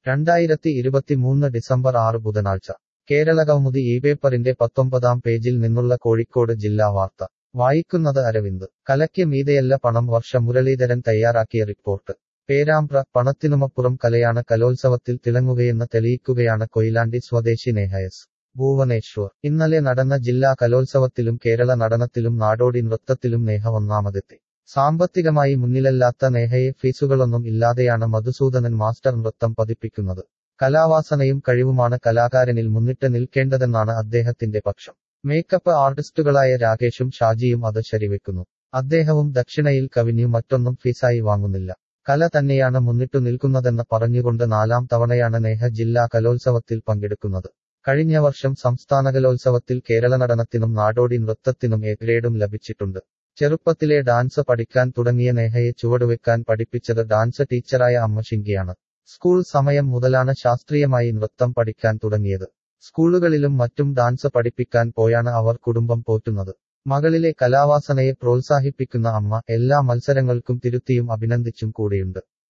രണ്ടായിരത്തി ഇരുപത്തിമൂന്ന് ഡിസംബർ ആറ് ബുധനാഴ്ച കേരള കൗമുദി ഈ പേപ്പറിന്റെ പത്തൊമ്പതാം പേജിൽ നിന്നുള്ള കോഴിക്കോട് ജില്ലാ വാർത്ത വായിക്കുന്നത് അരവിന്ദ് കലയ്ക്ക് മീതെയല്ല പണം വർഷ മുരളീധരൻ തയ്യാറാക്കിയ റിപ്പോർട്ട് പേരാമ്പ്ര പണത്തിനുമപ്പുറം കലയാണ് കലോത്സവത്തിൽ തിളങ്ങുകയെന്ന് തെളിയിക്കുകയാണ് കൊയിലാണ്ടി സ്വദേശി നേഹയസ് ഭുവനേശ്വർ ഇന്നലെ നടന്ന ജില്ലാ കലോത്സവത്തിലും കേരള നടനത്തിലും നാടോടി നൃത്തത്തിലും നേഹ ഒന്നാമതെത്തി സാമ്പത്തികമായി മുന്നിലല്ലാത്ത നേഹയെ ഫീസുകളൊന്നും ഇല്ലാതെയാണ് മധുസൂദനൻ മാസ്റ്റർ നൃത്തം പതിപ്പിക്കുന്നത് കലാവാസനയും കഴിവുമാണ് കലാകാരനിൽ മുന്നിട്ട് നിൽക്കേണ്ടതെന്നാണ് അദ്ദേഹത്തിന്റെ പക്ഷം മേക്കപ്പ് ആർട്ടിസ്റ്റുകളായ രാകേഷും ഷാജിയും അത് ശരിവെക്കുന്നു അദ്ദേഹവും ദക്ഷിണയിൽ കവിഞ്ഞു മറ്റൊന്നും ഫീസായി വാങ്ങുന്നില്ല കല തന്നെയാണ് മുന്നിട്ടു നിൽക്കുന്നതെന്ന് പറഞ്ഞുകൊണ്ട് നാലാം തവണയാണ് നേഹ ജില്ലാ കലോത്സവത്തിൽ പങ്കെടുക്കുന്നത് കഴിഞ്ഞ വർഷം സംസ്ഥാന കലോത്സവത്തിൽ കേരള നടനത്തിനും നാടോടി നൃത്തത്തിനും എ ഗ്രേഡും ലഭിച്ചിട്ടുണ്ട് ചെറുപ്പത്തിലെ ഡാൻസ് പഠിക്കാൻ തുടങ്ങിയ നേഹയെ ചുവടുവെക്കാൻ പഠിപ്പിച്ചത് ഡാൻസ് ടീച്ചറായ അമ്മ ഷിങ്കിയാണ് സ്കൂൾ സമയം മുതലാണ് ശാസ്ത്രീയമായി നൃത്തം പഠിക്കാൻ തുടങ്ങിയത് സ്കൂളുകളിലും മറ്റും ഡാൻസ് പഠിപ്പിക്കാൻ പോയാണ് അവർ കുടുംബം പോറ്റുന്നത് മകളിലെ കലാവാസനയെ പ്രോത്സാഹിപ്പിക്കുന്ന അമ്മ എല്ലാ മത്സരങ്ങൾക്കും തിരുത്തിയും അഭിനന്ദിച്ചും കൂടിയുണ്ട്